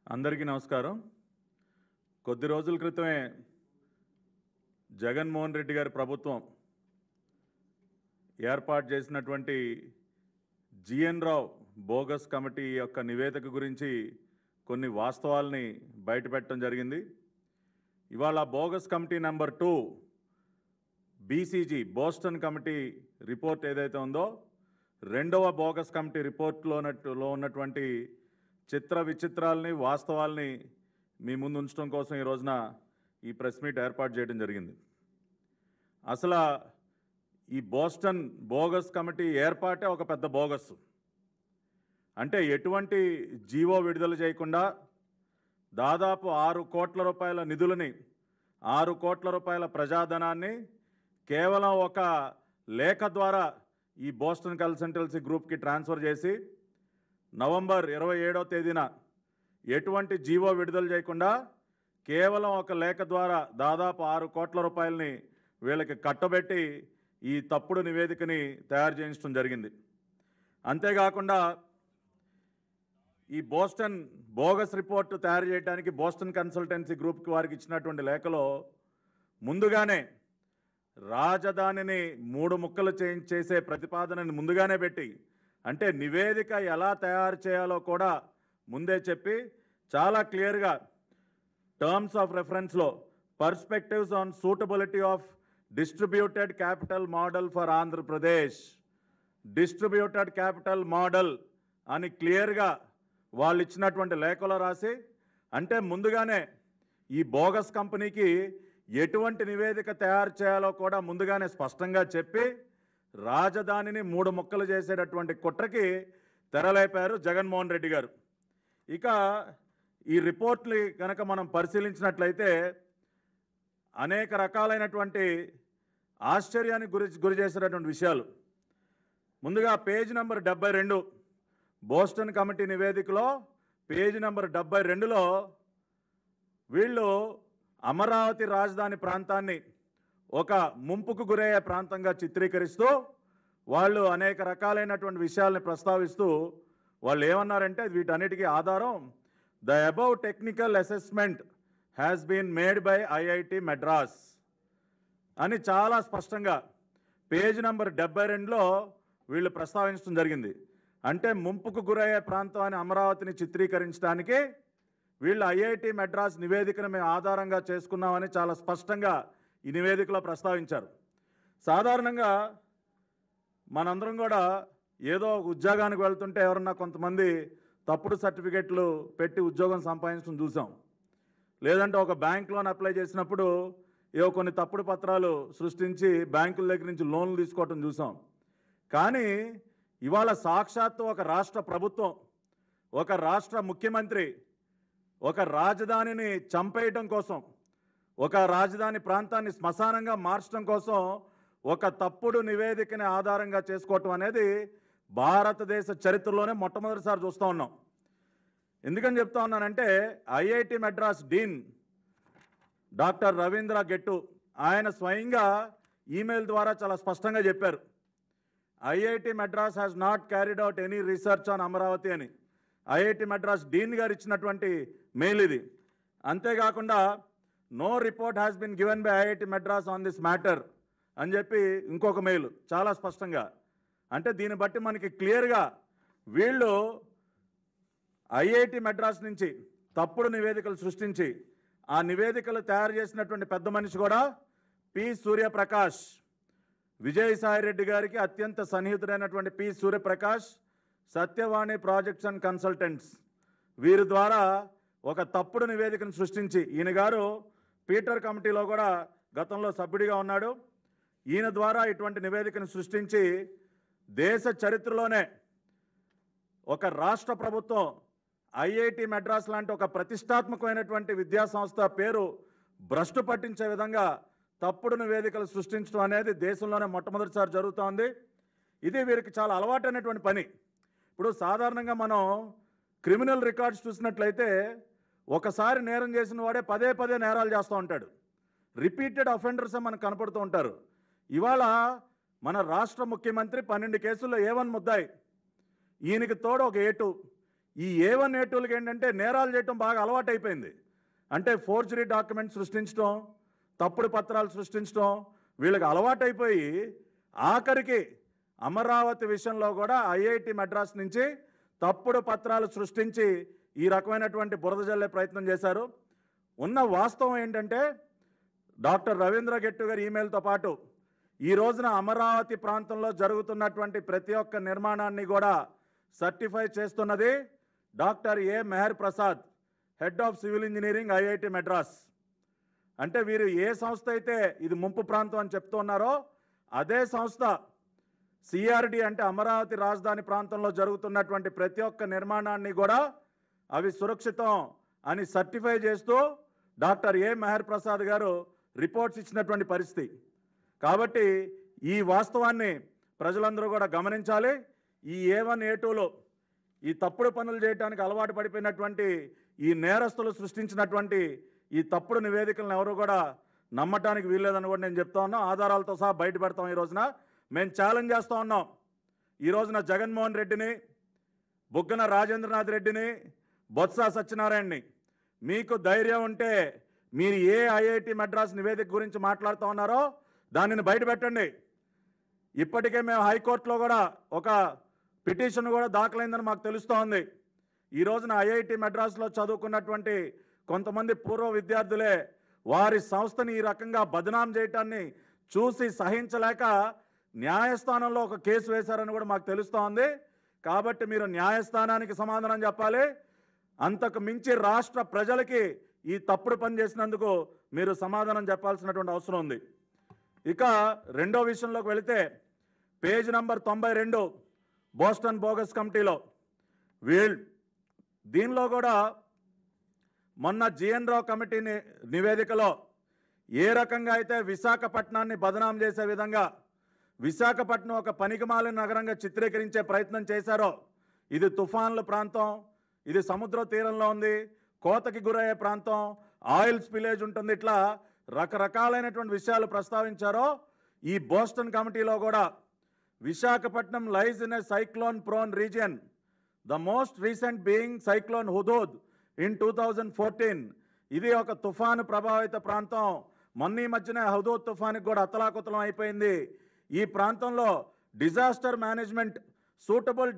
అందరికీ నమస్కారం కొద్ది రోజుల క్రితమే జగన్మోహన్ రెడ్డి గారి ప్రభుత్వం ఏర్పాటు చేసినటువంటి జిఎన్ రావు బోగస్ కమిటీ యొక్క నివేదిక గురించి కొన్ని వాస్తవాల్ని బయటపెట్టడం జరిగింది ఇవాళ bogus committee number two BCG Boston committee report ఏదైతే ఉందో రెండవ బోగస్ కమిటీ రిపోర్ట్లో ఉన్నట్టు లో ఉన్నటువంటి చిత్ర విచిత్రాలని వాస్తవాల్ని మీ ముందు ఉంచడం కోసం ఈ రోజున ఈ ప్రెస్ మీట్ ఏర్పాటు చేయడం జరిగింది అసలు ఈ బోస్టన్ బోగస్ కమిటీ ఏర్పాటే ఒక పెద్ద బోగస్ అంటే ఎటువంటి జీవో విడుదల చేయకుండా దాదాపు ఆరు కోట్ల రూపాయల నిధులని ఆరు కోట్ల రూపాయల ప్రజాధనాన్ని కేవలం ఒక లేఖ ద్వారా ఈ బోస్టన్ కన్సల్టెన్సీ గ్రూప్కి ట్రాన్స్ఫర్ చేసి నవంబర్ ఇరవై ఏడవ తేదీన ఎటువంటి జీవో విడుదల చేయకుండా కేవలం ఒక లేఖ ద్వారా దాదాపు ఆరు కోట్ల రూపాయలని వీళ్ళకి కట్టబెట్టి ఈ తప్పుడు నివేదికని తయారు చేయించడం జరిగింది అంతేకాకుండా ఈ బోస్టన్ బోగస్ రిపోర్ట్ తయారు చేయడానికి బోస్టన్ కన్సల్టెన్సీ గ్రూప్కి వారికి ఇచ్చినటువంటి లేఖలో ముందుగానే రాజధానిని మూడు ముక్కలు చేయి- చేసే ప్రతిపాదనని ముందుగానే పెట్టి అంటే నివేదిక ఎలా తయారు చేయాలో కూడా ముందే చెప్పి చాలా క్లియర్గా టర్మ్స్ ఆఫ్ రెఫరెన్స్లో perspectives on suitability of distributed capital model for Andhra Pradesh distributed capital model అని క్లియర్గా వాళ్ళు ఇచ్చినటువంటి లేఖలో రాసి అంటే ముందుగానే ఈ బోగస్ కంపెనీకి ఎటువంటి నివేదిక తయారు చేయాలో కూడా ముందుగానే స్పష్టంగా చెప్పి రాజధానిని మూడు ముక్కలు చేసేటటువంటి కుట్రకి తెరలేపారు జగన్మోహన్ రెడ్డి గారు ఇక ఈ రిపోర్ట్ని కనుక మనం పరిశీలించినట్లయితే అనేక రకాలైనటువంటి ఆశ్చర్యానికి గురి గురి చేసేటటువంటి విషయాలు ముందుగా పేజ్ నెంబర్ డెబ్బై రెండు బోస్టన్ కమిటీ నివేదికలో పేజ్ నెంబర్ డెబ్బై రెండులో వీళ్ళు అమరావతి రాజధాని ప్రాంతాన్ని ఒక ముంపుకు గురయ్యే ప్రాంతంగా చిత్రీకరిస్తూ వాళ్ళు అనేక రకాలైనటువంటి విషయాల్ని ప్రస్తావిస్తూ వాళ్ళు ఏమన్నారంటే వీటన్నిటికీ ఆధారం the above technical assessment has been made by IIT Madras అని చాలా స్పష్టంగా పేజ్ నంబర్ డెబ్బై రెండులో వీళ్ళు ప్రస్తావించడం జరిగింది అంటే ముంపుకు గురయ్యే ప్రాంతం అని అమరావతిని చిత్రీకరించడానికి వీళ్ళు ఐఐటి మెడ్రాస్ నివేదికను మేము ఆధారంగా చేసుకున్నామని చాలా స్పష్టంగా ఈ నివేదికలో ప్రస్తావించారు సాధారణంగా మనందరం కూడా ఏదో ఒక ఉద్యోగానికి వెళ్తుంటే ఎవరన్నా కొంతమంది తప్పుడు సర్టిఫికెట్లు పెట్టి ఉద్యోగం సంపాదించడం చూసాం లేదంటే ఒక బ్యాంక్ లోన్ అప్లై చేసినప్పుడు ఏవో కొన్ని తప్పుడు పత్రాలు సృష్టించి బ్యాంకుల దగ్గర నుంచి లోన్లు తీసుకోవటం చూసాం కానీ ఇవాళ సాక్షాత్తు ఒక రాష్ట్ర ప్రభుత్వం ఒక రాష్ట్ర ముఖ్యమంత్రి ఒక రాజధానిని చంపేయటం కోసం ఒక రాజధాని ప్రాంతాన్ని శ్మశానంగా మార్చడం కోసం ఒక తప్పుడు నివేదికని ఆధారంగా చేసుకోవటం అనేది భారతదేశ చరిత్రలోనే మొట్టమొదటిసారి చూస్తూ ఉన్నాం ఎందుకని చెప్తా ఉన్నానంటే IIT Madras dean doctor Ravindra Gettu ఆయన స్వయంగా ఈమెయిల్ ద్వారా చాలా స్పష్టంగా చెప్పారు IIT Madras has not carried out any research on Amaravati అని ఐఐటి మెడ్రాస్ డీన్ గారు ఇచ్చినటువంటి మెయిల్ ఇది అంతేకాకుండా no report has been given by IIT Madras on this matter అని చెప్పి ఇంకొక మెయిల్ చాలా స్పష్టంగా అంటే దీన్ని బట్టి మనకి క్లియర్గా వీళ్ళు ఐఐటి మెడ్రాస్ నుంచి తప్పుడు నివేదికలు సృష్టించి ఆ నివేదికలు తయారు చేసినటువంటి పెద్ద మనిషి కూడా పి సూర్యప్రకాష్ విజయసాయి రెడ్డి గారికి అత్యంత సన్నిహితుడైనటువంటి P Suryaprakash Satyavani projects and consultants వీరి ద్వారా ఒక తప్పుడు నివేదికను సృష్టించి ఈయన గారు పీటర్ కమిటీలో కూడా గతంలో సభ్యుడిగా ఉన్నాడు ఈయన ద్వారా ఇటువంటి నివేదికను సృష్టించి దేశ చరిత్రలోనే ఒక రాష్ట్ర ప్రభుత్వం ఐఐటి మెడ్రాస్ లాంటి ఒక ప్రతిష్టాత్మకమైనటువంటి విద్యా సంస్థ పేరు భ్రష్టు పట్టించే విధంగా తప్పుడు నివేదికలు సృష్టించడం అనేది దేశంలోనే మొట్టమొదటిసారి జరుగుతోంది ఇది వీరికి చాలా అలవాటైనటువంటి పని ఇప్పుడు సాధారణంగా మనం క్రిమినల్ రికార్డ్స్ చూసినట్లయితే ఒకసారి నేరం చేసిన వాడే పదే పదే నేరాలు చేస్తూ ఉంటాడు రిపీటెడ్ అఫెండర్స్ మనకు కనపడుతూ ఉంటారు ఇవాళ మన రాష్ట్ర ముఖ్యమంత్రి పన్నెండు కేసుల్లో ఏ వన్ ముద్దాయి ఈయనకి తోడు ఒక ఏటు ఈ ఏ వన్ ఏ టూలకి ఏంటంటే నేరాలు చేయటం బాగా అలవాటైపోయింది అంటే ఫోర్జరీ డాక్యుమెంట్ సృష్టించడం తప్పుడు పత్రాలు సృష్టించడం వీళ్ళకి అలవాటైపోయి ఆఖరికి అమరావతి విషయంలో కూడా ఐఐటి మద్రాస్ నుంచి తప్పుడు పత్రాలు సృష్టించి ఈ రకమైనటువంటి బురద జల్లే ప్రయత్నం చేశారు ఉన్న వాస్తవం ఏంటంటే డాక్టర్ రవీంద్ర గెట్టు గారి ఈమెయిల్తో పాటు ఈ రోజున అమరావతి ప్రాంతంలో జరుగుతున్నటువంటి ప్రతి ఒక్క నిర్మాణాన్ని కూడా సర్టిఫై చేస్తున్నది doctor A Meher Prasad head of civil engineering IIT Madras అంటే వీరు ఏ సంస్థ అయితే ఇది ముంపు ప్రాంతం అని చెప్తూ ఉన్నారో అదే సంస్థ సిఆర్డి అంటే అమరావతి రాజధాని ప్రాంతంలో జరుగుతున్నటువంటి ప్రతి ఒక్క నిర్మాణాన్ని కూడా అవి సురక్షితం అని సర్టిఫై చేస్తూ డాక్టర్ ఏ మెహర్ ప్రసాద్ గారు రిపోర్ట్స్ ఇచ్చినటువంటి పరిస్థితి కాబట్టి ఈ వాస్తవాన్ని ప్రజలందరూ కూడా గమనించాలి ఈ ఏ వన్ ఏ టూలో ఈ తప్పుడు పనులు చేయడానికి అలవాటు పడిపోయినటువంటి ఈ నేరస్తులు సృష్టించినటువంటి ఈ తప్పుడు నివేదికలను ఎవరు కూడా నమ్మటానికి వీల్లేదని కూడా నేను చెప్తా ఉన్నాం ఆధారాలతో సహా బయట పెడతాం ఈ రోజున మేము ఛాలెంజ్ చేస్తూ ఉన్నాం ఈ రోజున జగన్మోహన్ రెడ్డిని బుగ్గన రాజేంద్రనాథ్ రెడ్డిని బొత్స సత్యనారాయణని మీకు ధైర్యం ఉంటే మీరు ఏ ఐఐటి మద్రాస్ నివేదిక గురించి మాట్లాడుతూ ఉన్నారో దానిని బయట పెట్టండి ఇప్పటికే మేము హైకోర్టులో కూడా ఒక పిటిషన్ కూడా దాఖలైందని మాకు తెలుస్తోంది ఈ రోజున ఐఐటి మద్రాసులో చదువుకున్నటువంటి కొంతమంది పూర్వ విద్యార్థులే వారి సంస్థని ఈ రకంగా బదనాం చేయటాన్ని చూసి సహించలేక న్యాయస్థానంలో ఒక కేసు వేశారని కూడా మాకు తెలుస్తోంది కాబట్టి మీరు న్యాయస్థానానికి సమాధానం చెప్పాలి అంతకు మించి రాష్ట్ర ప్రజలకి ఈ తప్పుడు పని చేసినందుకు మీరు సమాధానం చెప్పాల్సినటువంటి అవసరం ఉంది ఇక రెండో విషయంలోకి వెళితే పేజ్ నంబర్ తొంభై రెండు బోస్టన్ బోగస్ కమిటీలో వీల్ దీనిలో కూడా మొన్న జిఎన్ రావు కమిటీ ని- నివేదికలో ఏ రకంగా అయితే విశాఖపట్నాన్ని బదనాం చేసే విధంగా విశాఖపట్నం ఒక పనికిమాలిన నగరంగా చిత్రీకరించే ప్రయత్నం చేశారో ఇది తుఫాన్ల ప్రాంతం ఇది సముద్ర తీరంలో ఉంది కోతకి గురయ్యే ప్రాంతం ఆయిల్ స్పిలేజ్ ఉంటుంది ఇట్లా రకరకాలైనటువంటి విషయాలు ప్రస్తావించారో ఈ బోస్టన్ కమిటీలో కూడా Visakhapatnam lies in a cyclone prone region the most recent being cyclone Hudhud in two thousand fourteen ఇది ఒక తుఫాను ప్రభావిత ప్రాంతం మొన్న ఈ మధ్యనే హుదూద్ తుఫానికి కూడా అతలాకుతలం అయిపోయింది ఈ ప్రాంతంలో డిజాస్టర్ మేనేజ్మెంట్ సూటబుల్